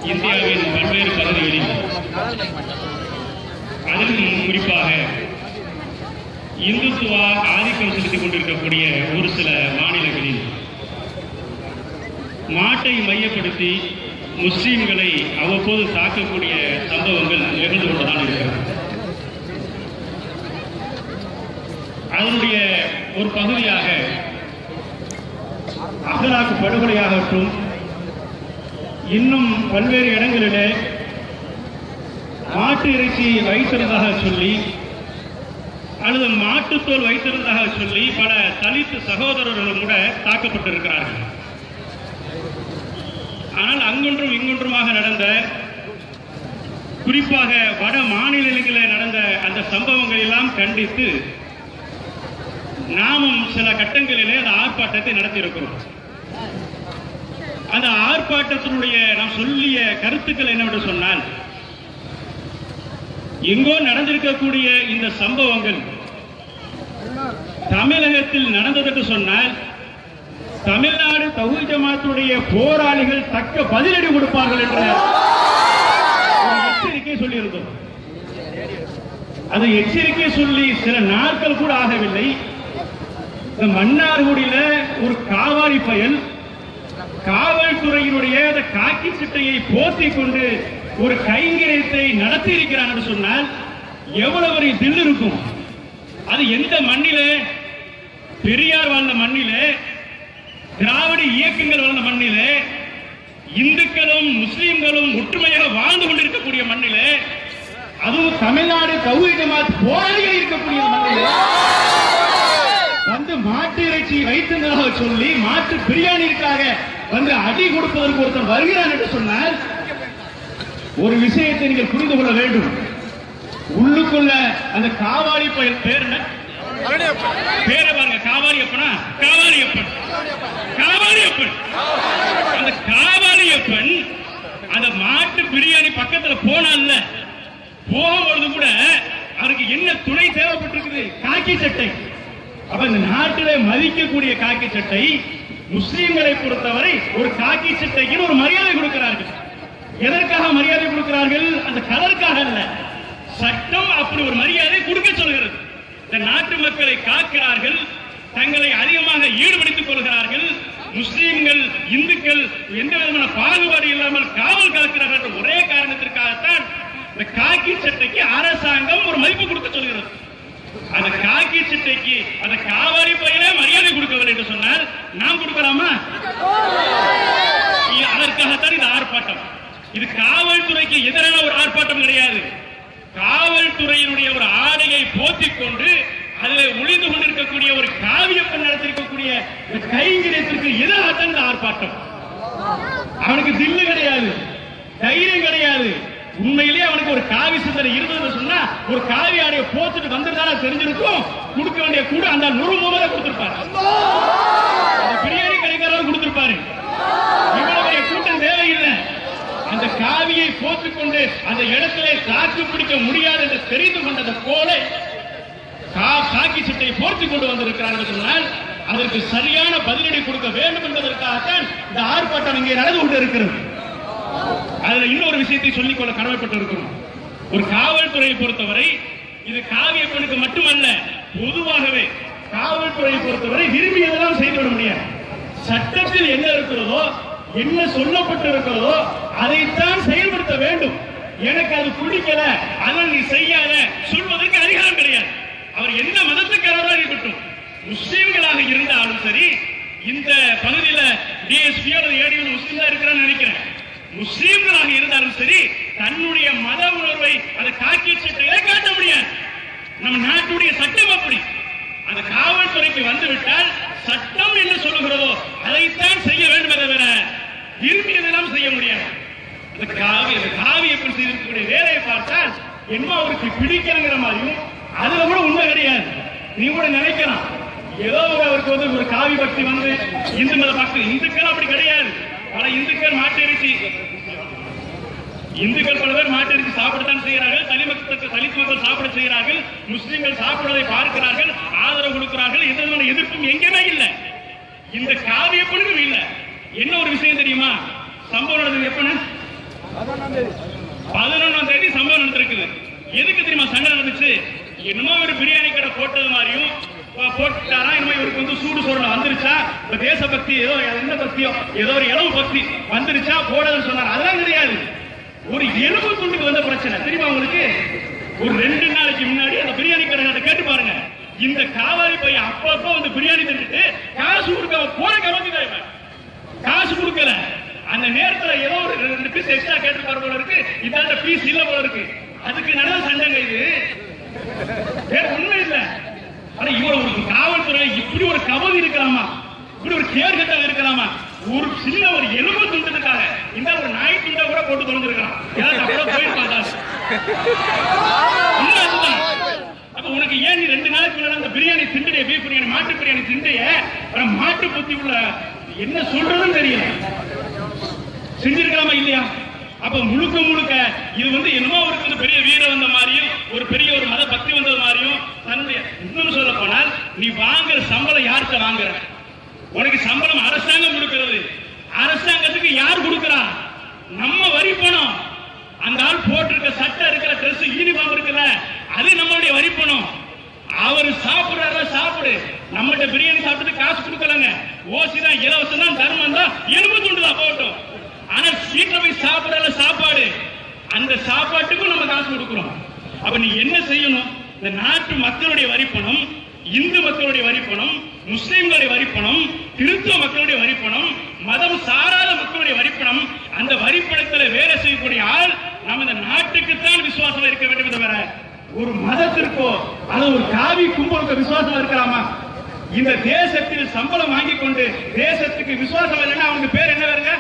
இந்தியாவின் பல்வேறு பகுதிகளில் அதிலும் குறிப்பாக இந்துத்துவா ஆதிக்கம் செலுத்திக் கொண்டிருக்கக்கூடிய ஒரு சில மாநிலங்களில் மாட்டை மையப்படுத்தி முஸ்லீம்களை அவ்வப்போது தாக்கக்கூடிய சம்பவங்கள் நிகழ்ந்து கொண்டுதான் இருக்கிறது அதனுடைய ஒரு பகுதியாக அகலாக்கு படுகொலையாகட்டும் இன்னும் பல்வேறு இடங்களிலே மாட்டு இறைச்சி வைத்திருந்ததாக சொல்லி அல்லது மாட்டுத்தோல் வைத்திருந்ததாக சொல்லி பல தலித்து சகோதரர்களும் கூட தாக்கப்பட்டிருக்கிறார்கள் ஆனால் அங்கொன்றும் இங்கொன்றுமாக நடந்த குறிப்பாக வட மாநிலங்களில் நடந்த அந்த சம்பவங்கள் எல்லாம் கண்டித்து நாமும் சில கட்டங்களிலே அந்த ஆர்ப்பாட்டத்தை நடத்தியிருக்கிறோம் அந்த ஆர்ப்பாட்டத்தினுடைய நாம் சொல்லிய கருத்துக்கள் என்னவென்று சொன்னால் எங்கோ நடந்திருக்கக்கூடிய இந்த சம்பவங்கள் தமிழகத்தில் நடந்ததென்று சொன்னால் தமிழ்நாடு தகுதி ஜமாத்துடைய போராளிகள் தக்க பதிலடி கொடுப்பார்கள் என்ற ஒரு எச்சரிக்கை சொல்லியிருந்தோம் அது எச்சரிக்கை சொல்லி சில நாட்கள் கூட ஆகவில்லை இந்த மன்னார்குடியில ஒரு காவாரி பயல் காவல்துறையினுடைய அந்த காக்கி சிட்டையை போத்திக் கொண்டு ஒரு கைங்கரியத்தை நடத்தி இருக்கிறான் என்று சொன்னால் எவ்வளவு ஒரு தில் இருக்கும் அது எந்த மண்ணிலே பெரியார் வாழ்ந்த மண்ணிலே திராவிட இயக்கங்கள் வாழ்ந்த மண்ணிலே இந்துக்களும் முஸ்லிம்களும் ஒற்றுமையாக வாழ்ந்து கொண்டிருக்கக்கூடிய மண்ணிலே அதுவும் தமிழ்நாடு தௌஹீ ஜமாத் போராளிகள் இருக்கக்கூடிய மண்ணிலே வந்து மாட்டு இறைச்சி வைத்திருந்ததாக சொல்லி மாட்டு பிரியாணிக்காக வந்து அடி கொடுப்பதற்கு ஒருத்தன் வருகிறான் என்று சொன்னால் ஒரு விஷயத்தை நீங்கள் புரிந்து கொள்ள வேண்டும் உள்ளுக்குள்ள அந்த காவாலி பயல் பேர் என்ன பேரை பாருங்க காவாலியப்பனா காவாலியப்பன் காவாலியப்பன் அந்த காவாலியப்பன் அந்த மாட்டு பிரியாணி பக்கத்துல போனால போகும்பொழுது கூட அவருக்கு என்ன துணை தேவைப்பட்டிருக்குது காக்கி சட்டை அப்ப இந்த நாட்டிலே மதிக்கக்கூடிய காக்கி சட்டை முஸ்லிம்களை பொறுத்தவரை ஒரு காக்கி சட்டைக்கு ஒரு மரியாதை கொடுக்கிறார்கள் எதற்காக மரியாதை கொடுக்கிறார்கள் அந்த கலருக்காக அல்ல சட்டம் அப்படி ஒரு மரியாதை கொடுக்க சொல்கிறது இந்த நாட்டு மக்களை காக்கிறார்கள் தங்களை அதிகமாக ஈடுபடுத்திக் கொள்கிறார்கள் முஸ்லிம்கள் இந்துக்கள் எந்த விதமான பாகுபாடு இல்லாமல் காவல் காக்கிறார்கள் என்ற ஒரே காரணத்திற்காகத்தான் இந்த காக்கி சட்டைக்கு அரசாங்கம் ஒரு மதிப்பு கொடுக்க சொல்கிறது அந்த காக்கி சட்டைக்கு அந்த காவாரி பையில மரியாதை கொடுக்கவில்லை என்று சொன்னால் நாம் கொடுக்கலாமா இ- அதற்காகத்தான் இந்த ஆர்ப்பாட்டம் இது காவல்துறைக்கு எதிரான ஒரு ஆர்ப்பாட்டம் கிடையாது காவல்துறையினுடைய ஒரு ஆடையை போத்திக் கொண்டு அதில் ஒளிந்து கொண்டிருக்கக்கூடிய ஒரு காவியப்பன் நடத்திருக்கக்கூடிய இந்த கைங்கரியத்திற்கு எதிராகத்தான் இந்த ஆர்ப்பாட்டம் அவனுக்கு தில்லு கிடையாது தைரியம் கிடையாது உண்மையிலேயே அவனுக்கு ஒரு காவி சிந்தனை இருந்ததுன்னு சொன்னா ஒரு காவி ஆடையை போத்துட்டு வந்திருந்தாலும் அது தெரிஞ்சிருக்கும் கொடுக்க வேண்டிய கூட அந்த நூறு மூலம் கொடுத்திருப்பாரு அந்த பிரியாணி கடைக்காரர் கொடுத்திருப்பாரு இவ்வளவு பெரிய கூட்டம் தேவையில்லை அந்த காவியை போத்துக் கொண்டு அந்த இடத்திலே தாக்கு பிடிக்க முடியாது என்று தெரிந்து கொண்டது போல கா- காக்கி சட்டை போர்த்தி கொண்டு வந்திருக்கிறார்கள் சொன்னால் அதற்கு சரியான பதிலடி கொடுக்க வேண்டும் என்பதற்காகத்தான் இந்த ஆர்ப்பாட்டம் இங்கே நடந்து கொண்டு இருக்கிறது அதுல இன்னொரு விஷயத்தை சொல்லிக்கொள்ள கடமைப்பட்டு இருக்கிறோம் ஒரு காவல்துறையை பொறுத்தவரை இது காவிய பெண்ணுக்கு மட்டுமல்ல பொதுவாகவே காவல்துறையை பொறுத்தவரை விரும்பியதெல்லாம் செய்துவிட முடியாது சட்டத்தில் என்ன இருக்கிறதோ என்ன சொல்லப்பட்டு இருக்கிறதோ அதைத்தான் செயல்படுத்த வேண்டும் எனக்கு அது பிடிக்கல அதை நீ செய்யாத சொல்வதற்கு அதிகாரம் கிடையாது அவர் எந்த மதத்துக்காரராக இருக்கட்டும் முஸ்லீம்களாக இருந்தாலும் சரி இந்த பகுதியில டிஎஸ்பி அல்லது ஏடிஎல் முஸ்லீம் தான் இருக்கிறான்னு நினைக்கிறேன் முஸ்லீம்களாக இருந்தாலும் சரி தன்னுடைய மத உணர்வை அந்த காக்கி சட்டையில காட்ட முடியாது நம்ம நாட்டுடைய சட்டம் அப்படி அந்த காவல்துறைக்கு வந்துவிட்டால் சட்டம் என்ன சொல்லுகிறதோ அதைத்தான் செய்ய வேண்டுமே தவிர விரும்பியதெல்லாம் செய்ய முடியாது அந்த காவி அந்த காவி எப்படி செய்திருக்கக்கூடிய வேலையை பார்த்தால் என்ன அவருக்கு பிடிக்கணுங்கிற மாதிரியும் அதுல கூட உண்மை கிடையாது நீ கூட நினைக்கலாம் ஏதோ ஒரு அவருக்கு வந்து ஒரு காவி பக்தி வந்து இந்து மத பக்தி இந்துக்கள் அப்படி கிடையாது பல இந்துக்கள் மாட்டு இறைச்சி இந்துக்கள் பல பேர் மாட்டு இறைச்சி சாப்பிடத்தான் செய்கிறார்கள் தனி மக்களுக்கு தலித் மக்கள் சாப்பிட செய்கிறார்கள் முஸ்லிம்கள் சாப்பிடுவதை பார்க்கிறார்கள் ஆதரவு கொடுக்கிறார்கள் எந்த விதமான எதிர்ப்பும் எங்கேயுமே இல்லை இந்த காவிய பொழுதும் இல்லை என்ன ஒரு விஷயம் தெரியுமா சம்பவம் நடந்தது எப்பன்னு பதினொன்னாம் தேதி சம்பவம் நடந்திருக்குது எதுக்கு தெரியுமா சண்டை நடந்துச்சு என்னமோ ஒரு பிரியாணி கடை போட்டது மாதிரியும் போ- போட்டாரா என்னமோ இவருக்கு வந்து சூடு சோறு வந்துருச்சா இப்ப தேசபக்தி ஏதோ எந்த பக்தியோ ஏதோ ஒரு இளவு பக்தி வந்துருச்சா போடுதுன்னு சொன்னார் அதெல்லாம் கிடையாது ஒரு எலும்பு துண்டுக்கு வந்த பிரச்சனை தெரியுமா உங்களுக்கு ஒரு ரெண்டு நாளைக்கு முன்னாடி அந்த பிரியாணி கடை கேட்டு பாருங்க இந்த காவாரி பையன் அப்பப்போ வந்து பிரியாணி தின்னுட்டு காசு கொடுக்க போன கவனிதான் இவன் காசு கொடுக்கல அந்த நேரத்துல ஏதோ ஒரு ரெண்டு பீஸ் எக்ஸ்ட்ரா கேட்டு போல இருக்கு இதாண்ட பீஸ் இல்ல போல இருக்கு அதுக்கு நடந்த சண்டைங்க இது வேற உண்மை இல்ல ஆனா இவ்வளவு ஒரு காவல்துறை இப்படி ஒரு கவல் இருக்கலாமா இப்படி ஒரு கேர்கட்டாக இருக்கலாமா ஒரு சின்ன ஒரு எலும்பு துண்டதுக்காக இந்த ஒரு நாய் துண்டா கூட போட்டு தொலைஞ்சிருக்கலாம் ஏதாவது அப்புறம் போயிட்டு பார்த்தாரு உண்மை அதுதான். அப்ப உனக்கு ஏன் நீ ரெண்டு நாளைக்கு முன்னாடி அந்த பிரியாணி திண்டுடைய பீஃப் பிரியாணி மாட்டு பிரியாணி திண்டைய அப்புறம் மாட்டு புத்தி உள்ள என்ன சொல்றதுன்னு தெரியல செஞ்சிருக்கலாமா இல்லையா அப்ப முழுக்க முழுக்க இது வந்து என்னமோ அவருக்கு வந்து பெரிய வீரம் வந்த மாதிரியும் ஒரு பெரிய ஒரு மத பக்தி வந்தது மாதிரியும் தன்னுடைய இன்னும் சொல்ல போனால் நீ வாங்குற சம்பளம் யார்கிட்ட வாங்குற உனக்கு சம்பளம் அரசாங்கம் கொடுக்கிறது அரசாங்கத்துக்கு யார் கொடுக்கிறா நம்ம வரி பணம் அந்த ஆள் போட்டிருக்க சட்டை இருக்கிற Dress யூனிஃபார்ம் இருக்குல்ல அது நம்மளுடைய வரி பணம் அவர் சாப்பிடுறாரு சாப்பிடு நம்மகிட்ட பிரியாணி சாப்பிட்டு காசு கொடுக்கலங்க ஓசி தான் இலவசம் தான் தர்மம் தான் எலும்பு துண்டு தான் போட்டோம் ஆனா வீட்டுல போய் சாப்பிடற சாப்பாடு அந்த சாப்பாட்டுக்கும் நம்ம காசு கொடுக்கிறோம் அப்ப நீ என்ன செய்யணும் இந்த நாட்டு மக்களுடைய வரிப்பணம் இந்து மக்களுடைய வரிப்பணம் முஸ்லிம்களுடைய வரிப்பணம் கிறிஸ்துவ மக்களுடைய வரிப்பணம் மதம் சாராத மக்களுடைய வரிப்பணம் அந்த வரிப்பணத்துல வேலை செய்யக்கூடிய ஆள் நம்ம இந்த நாட்டுக்குத்தான் விசுவாசம் இருக்க வேண்டும் தவிர ஒரு மதத்திற்கோ அல்லது ஒரு காவி கும்பலுக்கு விசுவாசம் இருக்கலாமா இந்த தேசத்தில் சம்பளம் வாங்கி கொண்டு தேசத்துக்கு விசுவாசம் இல்லைன்னா அவனுக்கு பேர் என்ன வருங்க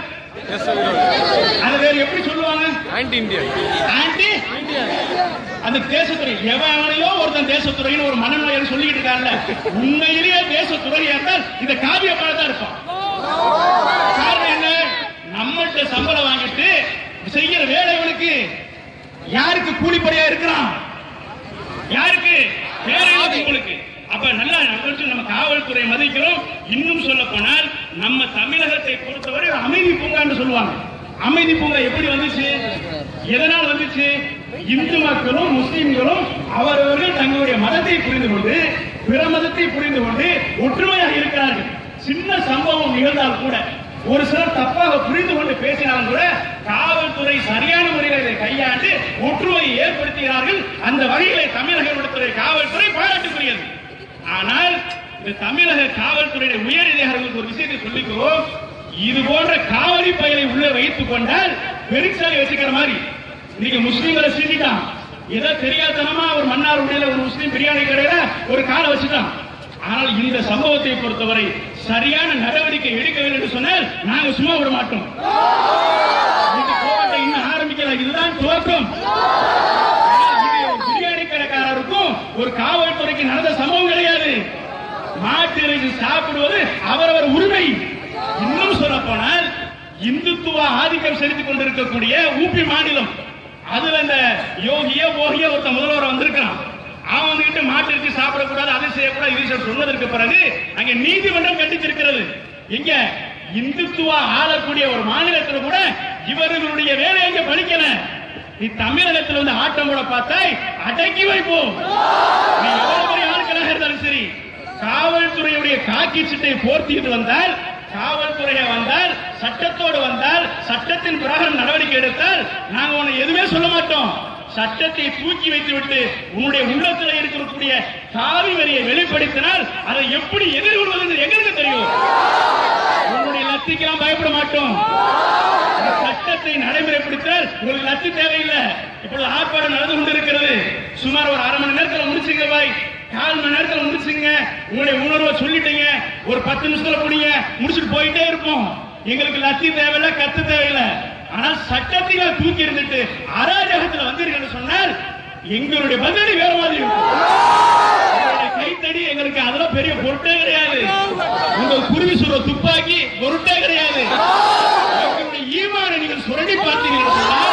அது வேற எப்படி சொல்லுவாங்க ஆன்டி இந்தியன் ஆன்டி அந்த தேசத்துறை எவனையோ ஒருத்தன் தேசத்துறைன்னு ஒரு மனநோயர் சொல்லிட்டு இருக்காருல்ல உண்மையிலேயே தேசத்துறை இருந்தால் இந்த காவிய தான் இருப்பான் காரணம் என்ன நம்மள்ட்ட சம்பளம் வாங்கிட்டு செய்யற வேலைகளுக்கு யாருக்கு கூலிப்படியா இருக்கிறான் யாருக்கு வேற உங்களுக்கு அப்ப நல்லா நம்ம நம்ம காவல்துறை மதிக்கிறோம் இன்னும் சொல்ல போனால் நம்ம தமிழகத்தை பொறுத்தவரை ஒரு அமைதி பூங்கான்னு சொல்லுவாங்க அமைதி பூங்கா எப்படி வந்துச்சு எதனால் வந்துச்சு இந்து மக்களும் முஸ்லிம்களும் அவரவர்கள் தங்களுடைய மதத்தை புரிந்து கொண்டு பிற மதத்தை புரிந்து கொண்டு ஒற்றுமையாக இருக்கிறார்கள் சின்ன சம்பவம் நிகழ்ந்தால் கூட ஒரு சிலர் தப்பாக புரிந்து கொண்டு பேசினாலும் கூட காவல்துறை சரியான முறையில் இதை கையாண்டு ஒற்றுமையை ஏற்படுத்துகிறார்கள் அந்த வகையிலே தமிழக விடுத்துறை காவல்துறை பாராட்டுக்குரியது ஆனால் இந்த தமிழக காவல்துறையுடைய உயர் அதிகாரிகளுக்கு ஒரு விஷயத்தை சொல்லிக்கிறோம் இது போன்ற காவலி பயலை உள்ளே வைத்துக் கொண்டால் பெருசாலி வச்சுக்கிற மாதிரி இன்னைக்கு முஸ்லீம்களை சீண்டிட்டான் ஏதோ தெரியாதனமா ஒரு மன்னார் உடையில ஒரு முஸ்லீம் பிரியாணி கடையில ஒரு காலை வச்சுட்டான் ஆனால் இந்த சம்பவத்தை பொறுத்தவரை சரியான நடவடிக்கை எடுக்கவில்லை என்று சொன்னால் நாங்க சும்மா விட மாட்டோம் இந்த போராட்டம் இன்னும் ஆரம்பிக்கல இதுதான் துவக்கம் இது ஒரு பிரியாணி கடைக்காரருக்கும் ஒரு காவல்துறைக்கு நடந்த சம்பவம் கிடையாது மாட்டு இறைச்சி சாப்பிடுவது அவரவர் உரிமை இன்னும் சொல்ல போனால் இந்துத்துவ ஆதிக்கம் செலுத்திக் கொண்டிருக்கக்கூடிய ஊபி மாநிலம் அதுல இந்த யோகியோ போகியோ ஒருத்த முதல்வர் வந்திருக்கிறான் அவன் வந்துகிட்டு மாட்டு இறைச்சி சாப்பிடக்கூடாது அதை செய்யக்கூடாது இது செய்ய சொன்னதற்கு பிறகு அங்க நீதிமன்றம் கண்டித்திருக்கிறது எங்க இந்துத்துவ ஆளக்கூடிய ஒரு மாநிலத்தில் கூட இவர்களுடைய வேலை எங்க பலிக்கல நீ தமிழகத்தில் வந்து ஆட்டம் கூட பார்த்தாய் அடக்கி வைப்போம் நீ எவ்வளவு பெரிய ஆட்களாக இருந்தாலும் சரி காவல்துறையுடைய காக்கி சட்டை போர்த்திட்டு வந்தால் காவல்துறையை வந்தால் சட்டத்தோடு வந்தால் சட்டத்தின் பிரகாரம் நடவடிக்கை எடுத்தால் நாங்க உன்னை எதுவுமே சொல்ல மாட்டோம் சட்டத்தை தூக்கி வைத்து விட்டு உன்னுடைய உள்ளத்தில் இருக்கக்கூடிய காவி வரியை வெளிப்படுத்தினால் அதை எப்படி எதிர்கொள்வது என்று எங்களுக்கு தெரியும் உன்னுடைய லத்திக்கெல்லாம் பயப்பட மாட்டோம் இந்த சட்டத்தை நடைமுறைப்படுத்தால் உங்களுக்கு லட்சி தேவையில்லை இப்பொழுது ஆர்ப்பாட்டம் நடந்து கொண்டிருக்கிறது சுமார் ஒரு அரை மணி நேரத்தில் முடிச்சுங்க பாய் கால் மணி நேரத்தில் முடிச்சுங்க உங்களுடைய உணர்வை சொல்லிட்டீங்க ஒரு பத்து நிமிஷத்துல முடிங்க முடிச்சுட்டு போயிட்டே இருப்போம் எங்களுக்கு லட்சி தேவையில்லை கத்து தேவையில்லை ஆனால் சட்டத்தில தூக்கி இருந்துட்டு அராஜகத்தில் வந்தீர்கள் சொன்னால் எங்களுடைய பதிலடி வேற மாதிரி இருக்கும் உங்களுடைய கைத்தடி எங்களுக்கு அதெல்லாம் பெரிய பொருட்டே கிடையாது உங்க குருவி சுர துப்பாக்கி பொருட்டே கிடையாது எங்களுடைய ஈமானை நீங்கள் சுரண்டி பார்த்தீர்கள் சொன்னால்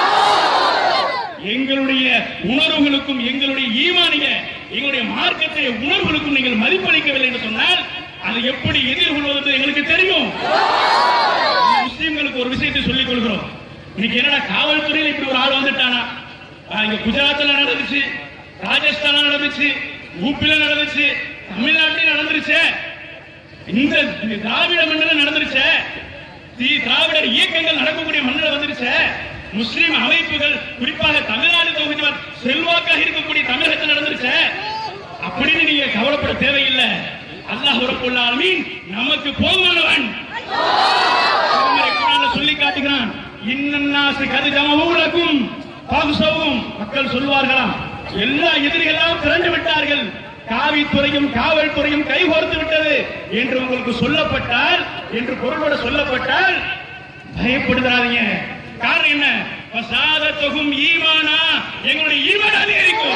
எங்களுடைய உணர்வுகளுக்கும் எங்களுடைய ஈமானிய எங்களுடைய மார்க்கத்தை உணர்வுகளுக்கும் நீங்கள் மதிப்பளிக்கவில்லை என்று சொன்னால் அதை எப்படி எதிர்கொள்வது என்று எங்களுக்கு தெரியும் முஸ்லிம்களுக்கு ஒரு விஷயத்தை சொல்லிக் கொள்கிறோம் இன்னைக்கு என்னடா காவல்துறையில இப்படி ஒரு ஆள் வந்துட்டானா ஆ, இங்க குஜராத்ல நடந்துச்சு ராஜஸ்தான்ல நடந்துச்சு ஊப்பில நடந்துச்சு தமிழ்நாட்டிலும் நடந்துருச்சே இந்த திராவிட மண்டலம் நடந்துருச்சே தி- திராவிட இயக்கங்கள் நடக்கக்கூடிய மண்டலம் வந்துருச்சே முஸ்லிம் அமைப்புகள் குறிப்பாக தமிழ்நாடு தொகுதி செல்வாக்காக இருக்கக்கூடிய தமிழகத்தில் நடந்துருச்சே அப்படின்னு நீங்க கவலைப்பட தேவையில்லை அல்லாஹ் ரப்பல் ஆலமீன் நமக்கு போதுமானவன் திருமறை குர்ஆன்ல சொல்லி காட்டுகிறான் இன்னன்னாசு கது ஜமஊலக்கும் பாகுசவும் மக்கள் சொல்வார்களாம் எல்லா எதிரிகளாம் திரண்டு விட்டார்கள் காவித்துறையும் காவல்துறையும் கைகோர்த்து விட்டது என்று உங்களுக்கு சொல்லப்பட்டால் என்று பொருளோட சொல்லப்பட்டால் பயப்படுறாதீங்க காரணம் என்ன வசாதத்துகும் ஈமானா எங்களுடைய ஈமான் அதிகரிக்கும்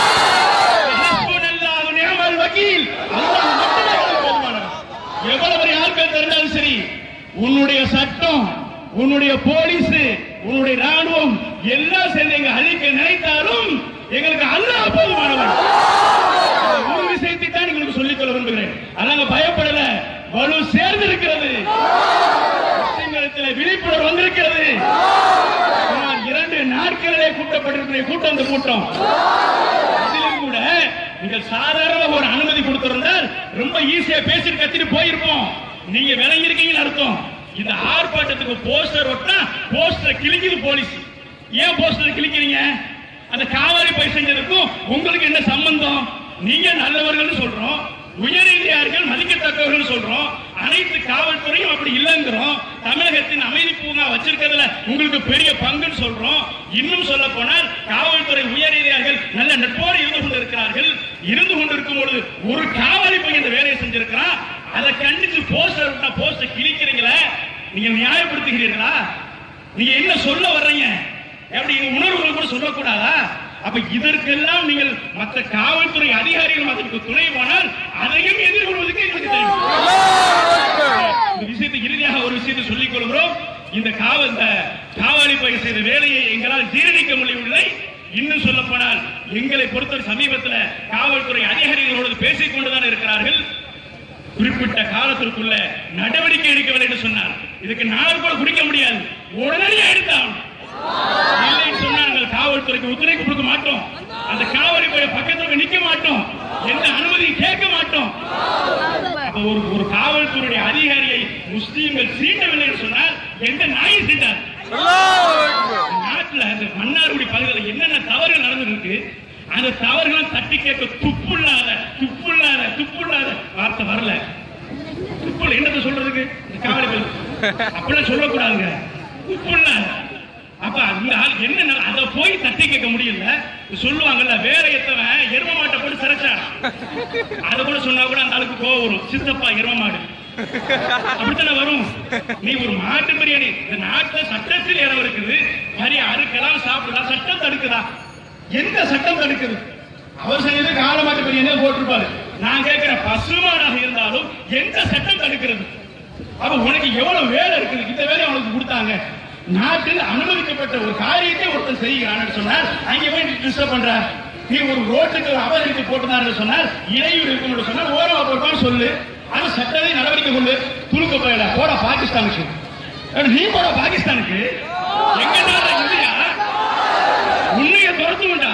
ஹஸ்புனல்லாஹு நிஅமல் வக்கீல் அல்லாஹ் மட்டுமே எங்களுக்கு போதுமானவன் எவ்வளவு பெரிய ஆட்கள் தெரிந்தாலும் சரி உன்னுடைய சட்டம் உன்னுடைய போலீஸ் உன்னுடைய ராணுவம் எல்லாம் சேர்ந்து எங்க அழிக்க நினைத்தாலும் எங்களுக்கு அல்லாஹ் போதுமானவன் இந்த ஒரு விஷயத்தை தான் உங்களுக்கு சொல்லிக் கொள்ள விரும்புகிறேன் அதனால பயப்படல வலு சேர்ந்து இருக்கிறது முஸ்லிம்களிடத்தில் விழிப்புணர்வு வந்திருக்கிறது சுமார் இரண்டு நாட்களிலே கூட்டப்பட்டிருக்கிற கூட்டம் இந்த கூட்டம் அதிலும் கூட நீங்கள் சாதாரண ஒரு அனுமதி கொடுத்திருந்தால் ரொம்ப ஈஸியா பேசிட்டு கத்திட்டு போயிருப்போம் நீங்க விளங்கி இருக்கீங்கன்னு அர்த்தம் இந்த ஆர்ப்பாட்டத்துக்கு போஸ்டர் ஒட்டா போஸ்டர் கிழிக்குது போலீஸ் ஏன் போஸ்டர் கிழிக்கிறீங்க அந்த காவலை போய் செஞ்சதுக்கும் உங்களுக்கு என்ன சம்பந்தம் நீங்க நல்லவர்கள் சொல்றோம் உயரதிகாரிகள் மதிக்கத்தக்கவர்கள் சொல்றோம் அனைத்து காவல்துறையும் அப்படி இல்லைங்கிறோம் தமிழகத்தின் அமைதி பூங்கா வச்சிருக்கிறதுல உங்களுக்கு பெரிய பங்குன்னு சொல்றோம் இன்னும் சொல்ல போனால் காவல்துறை உயரதிகாரிகள் நல்ல நட்போடு இருந்து கொண்டிருக்கிறார்கள் இருந்து கொண்டிருக்கும் பொழுது ஒரு காவலி போய் இந்த வேலையை செஞ்சிருக்கிறான் அதை கண்டிச்சு போஸ்டர் விட்டா போஸ்டர் கிழிக்கிறீங்களே நீங்க நியாயப்படுத்துகிறீர்களா நீங்க என்ன சொல்ல வர்றீங்க எப்படி உங்க உணர்வுகள் கூட சொல்லக்கூடாதா அப்ப இதற்கெல்லாம் நீங்கள் மற்ற காவல்துறை அதிகாரிகள் அதற்கு துணை போனால் அதையும் எதிர்கொள்வதற்கு எங்களுக்கு தெரியும் இந்த விஷயத்தை இறுதியாக ஒரு விஷயத்தை சொல்லிக் கொள்கிறோம் இந்த காவல் இந்த காவலி பயிர் செய்த வேலையை எங்களால் ஜீரணிக்க முடியவில்லை இன்னும் சொல்ல போனால் எங்களை பொறுத்த சமீபத்தில் காவல்துறை அதிகாரிகளோடு பேசிக் கொண்டுதான் இருக்கிறார்கள் குறிப்பிட்ட காலத்திற்குள்ள நடவடிக்கை எடுக்கவில்லை என்று சொன்னார் இதுக்கு நாள் கூட குடிக்க முடியாது உடனடியாக எடுத்தான் இல்லைன்னு சொன்னா நாங்கள் காவல்துறைக்கு ஒத்துழைப்பு கொடுக்க மாட்டோம் அந்த காவலி போய் பக்கத்துல நிக்க மாட்டோம் எந்த அனுமதியும் கேட்க மாட்டோம் அப்ப ஒரு ஒரு காவல்துறையுடைய அதிகாரியை முஸ்லீம்கள் சீண்டவில்லை என்று சொன்னால் எந்த நாயும் சீண்டார் நாட்டுல இந்த மன்னார்குடி பகுதியில் என்னென்ன தவறுகள் நடந்திருக்கு அந்த தவறுகளை தட்டி கேட்க துப்புள்ளாத துப்புள்ளாத துப்புள்ளாத வார்த்தை வரல துப்புல என்னத்தை சொல்றதுக்கு இந்த காவலி பகுதி. அப்படிலாம் சொல்லக்கூடாதுங்க துப்புள்ளாத அப்ப அந்த ஆள் என்ன நட- அத போய் தட்டி கேட்க முடியல சொல்லுவாங்கல்ல வேற எத்தவன் எரும மாட்டை போட்டு சிறைச்சான் அத கூட சொன்னா கூட அந்த ஆளுக்கு கோவம் வரும் சித்தப்பா எரும மாடு அப்படித்தானே வரும் நீ ஒரு மாட்டு பிரியாணி இந்த நாட்டுல சட்டத்தில் இடம் இருக்குது நிறைய அறுக்கலாம் சாப்பிடலாம் சட்டம் தடுக்குதா எந்த சட்டம் தடுக்குது அவர் செஞ்சது கால மாட்டு பிரியாணி போட்டிருப்பாரு நான் கேட்கிறேன் பசுமாடாக இருந்தாலும் எந்த சட்டம் தடுக்கிறது அப்ப உனக்கு எவ்வளவு வேலை இருக்குது இந்த வேலையை உனக்கு கொடுத்தாங்க நாட்டில் அனுமதிக்கப்பட்ட ஒரு காரியத்தை ஒருத்தன் செய்கிறான்னு சொன்னால் அங்கே போய் டிஸ்டர்ப் பண்ற நீ ஒரு ரோட்டுக்கு அபகரித்து போட்டுனாரு சொன்னால் இடையூறு இருக்கும் என்று சொன்னால் ஓரமா போட்டான்னு சொல்லு அது சட்டத்தை நடவடிக்கை கொண்டு துணுக்க போயிட போட பாகிஸ்தானுக்கு அட, நீ போட பாகிஸ்தானுக்கு எங்க நாடு இந்தியா உன்னைய துரத்துவண்டா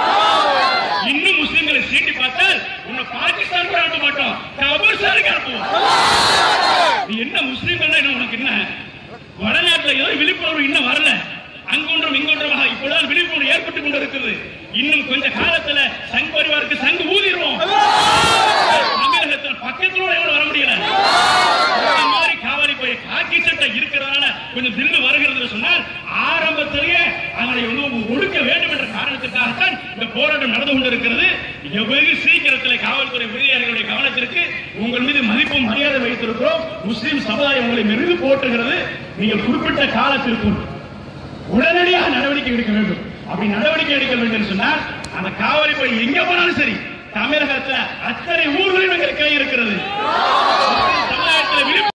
இன்னும் முஸ்லிம்களை சீண்டி பார்த்தால் உன்னை பாகிஸ்தான் கூட அனுப்ப மாட்டோம் கபூர்ஸ்தானுக்கு அனுப்புவோம் நீ என்ன முஸ்லீம்கள் என்ன உனக்கு என்ன வடநாட்டுல ஏதோ விழிப்புணர்வு இன்னும் வரல அங்கொன்றும் இங்கொன்றுமாக இப்பொழுது விழிப்புணர்வு ஏற்பட்டுக் கொண்டிருக்கிறது இன்னும் கொஞ்ச காலத்துல சங் பரிவாருக்கு சங்கு ஊதிடுவோம் தமிழகத்தில் பக்கத்துல எவ்வளவு வர முடியல இந்த மாதிரி காவலி போய் காக்கி சட்டை இருக்கிறதுனால கொஞ்சம் தில்லு வருகிறது சொன்னால் ஆரம்பத்திலேயே அவனை வந்து ஒடுக்க வேண்டும் என்ற காரணத்திற்காகத்தான் இந்த போராட்டம் நடந்து கொண்டிருக்கிறது வெகு சீக்கிரத்தில் காவல்துறை உறுதியாளர்களுடைய கவனத்திற்கு உங்கள் மீது மதிப்பும் மரியாதை வைத்திருக்கிறோம் முஸ்லிம் சமுதாயம் உங்களை மெருகு போட்டுகிறது நீங்கள் குறிப்பிட்ட காலத்திற்குள் உடனடியாக நடவடிக்கை எடுக்க வேண்டும் அப்படி நடவடிக்கை எடுக்க வேண்டும் என்று சொன்னால் அந்த காவலி போய் எங்க போனாலும் சரி தமிழகத்துல அத்தனை ஊர்களிலும் எங்கள் கை இருக்கிறது முஸ்லிம் சமுதாயத்தில் விழிப்பு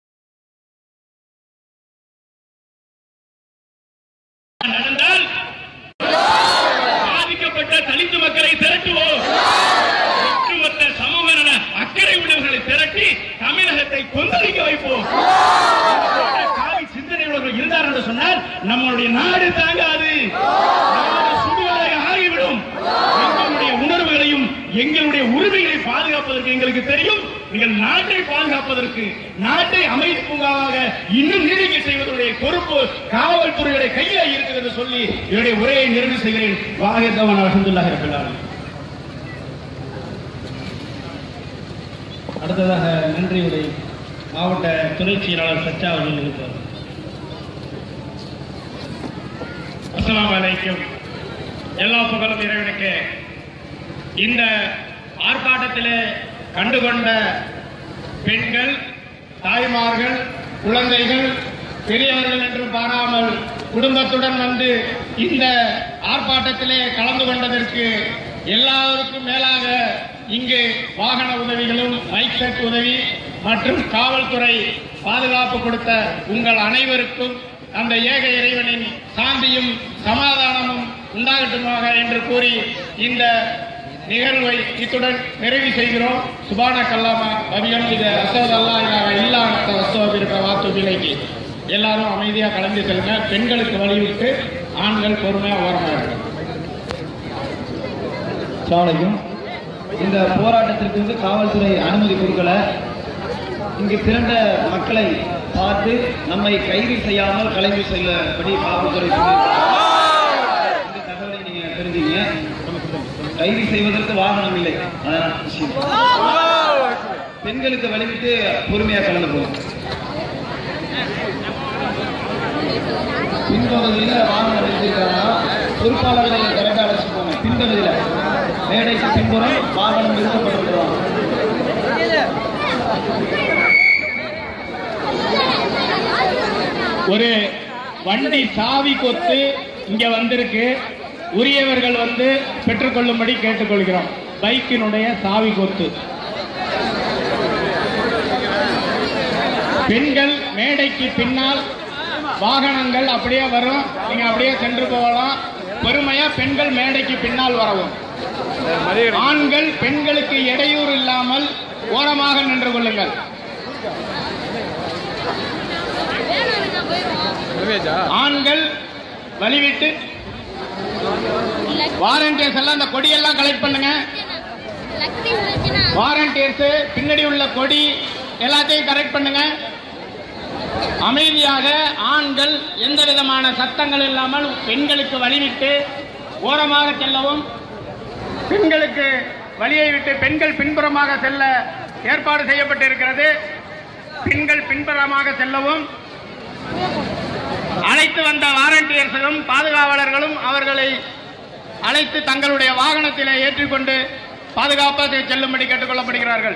நடந்தால் பாதிக்கப்பட்ட தலித்து மக்களை திரட்டுவோம் ஒட்டுமொத்த சமூக நல அக்கறை உள்ளவர்களை திரட்டி தமிழகத்தை கொந்தளிக்க வைப்போம் காவி சிந்தனை உள்ளவர்கள் இருந்தார் என்று சொன்னால் நம்மளுடைய நாடு தாங்காது நாடு சுடுகாடாக ஆகிவிடும் எங்களுடைய உணர்வுகளையும் எங்களுடைய உரிமைகளை பாதுகாப்பதற்கு எங்களுக்கு தெரியும் நீங்கள் நாட்டை பாதுகாப்பதற்கு நாட்டை அமைதி பூங்காவாக இன்னும் நீடிக்க செய்வதனுடைய பொறுப்பு காவல்துறையுடைய கையில இருக்குது என்று சொல்லி என்னுடைய உரையை நிறைவு செய்கிறேன் வாகிதவன் அலமதுல்லாஹ் இருக்கிறார் அடுத்ததாக நன்றி உரை மாவட்ட துணை செயலாளர் சச்சா அவர்கள் இருப்பார் அஸ்ஸலாமு அலைக்கும் எல்லா புகழும் இறைவனுக்கு இந்த ஆர்ப்பாட்டத்திலே கண்டுகொண்ட பெண்கள் தாய்மார்கள் குழந்தைகள் பெரியவர்கள் என்று பாராமல் குடும்பத்துடன் வந்து இந்த ஆர்ப்பாட்டத்திலே கலந்து கொண்டதற்கு எல்லாருக்கும் மேலாக இங்கு வாகன உதவிகளும் மைக் செட் உதவி மற்றும் காவல்துறை பாதுகாப்பு கொடுத்த உங்கள் அனைவருக்கும் அந்த ஏக இறைவனின் சாந்தியும் சமாதானமும் உண்டாகட்டுமாக என்று கூறி இந்த நிகழ்வை இத்துடன் நிறைவு செய்கிறோம் சுபான கல்லாமா அபியம் இது அசோத் அல்லா இல்லா அசோபிருக்க வாத்து விலைக்கு எல்லாரும் அமைதியா கலந்து செல்லுங்க பெண்களுக்கு வழிவிட்டு ஆண்கள் பொறுமையா ஓரமா இருக்கு சாலைக்கும் இந்த போராட்டத்திற்கு வந்து காவல்துறை அனுமதி கொடுக்கல இங்கு திரண்ட மக்களை பார்த்து நம்மை கைது செய்யாமல் கலைந்து செல்லபடி காவல்துறை சொல்லியிருக்கிறார். இந்த தகவலை நீங்க தெரிஞ்சீங்க கைது செய்வதற்கு வாகனம் இல்லை அதான் விஷயம். பெண்களுக்கு வழிவிட்டு பொறுமையா கலந்து போகும் பின்பகுதியில் வாகனம் நிறுத்திருக்காங்கன்னா பொறுப்பாளர்களை கரெக்டாக அழைச்சி போங்க பின்பகுதியில் மேடைக்கு பின்புறம் வாகனம் நிறுத்தப்பட்டிருக்கிறாங்க ஒரு வண்டி சாவி கொத்து இங்க வந்திருக்கு உரியவர்கள் வந்து பெற்றுக்கொள்ளும்படி கேட்டுக்கொள்கிறோம் பைக்கினுடைய சாவி கொத்து பெண்கள் மேடைக்கு பின்னால் வாகனங்கள் அப்படியே வரும் நீங்க அப்படியே சென்று போகலாம் பொறுமையா பெண்கள் மேடைக்கு பின்னால் வரவும் ஆண்கள் பெண்களுக்கு இடையூறு இல்லாமல் ஓரமாக நின்று கொள்ளுங்கள் ஆண்கள் வழிவிட்டு வாரண்டியர்ஸ் எல்லாம் அந்த கொடியெல்லாம் கலெக்ட் பண்ணுங்க வாரண்டியர்ஸ் பின்னாடி உள்ள கொடி எல்லாத்தையும் கரெக்ட் பண்ணுங்க அமைதியாக ஆண்கள் எந்த விதமான சத்தங்கள் இல்லாமல் பெண்களுக்கு வழிவிட்டு ஓரமாக செல்லவும் பெண்களுக்கு வழியை விட்டு பெண்கள் பின்புறமாக செல்ல ஏற்பாடு செய்யப்பட்டிருக்கிறது பெண்கள் பின்புறமாக செல்லவும் அழைத்து வந்த வாரண்டியர்ஸும் பாதுகாவலர்களும் அவர்களை அழைத்து தங்களுடைய வாகனத்திலே ஏற்றிக்கொண்டு பாதுகாப்பாக செல்லும்படி கேட்டுக்கொள்ளப்படுகிறார்கள்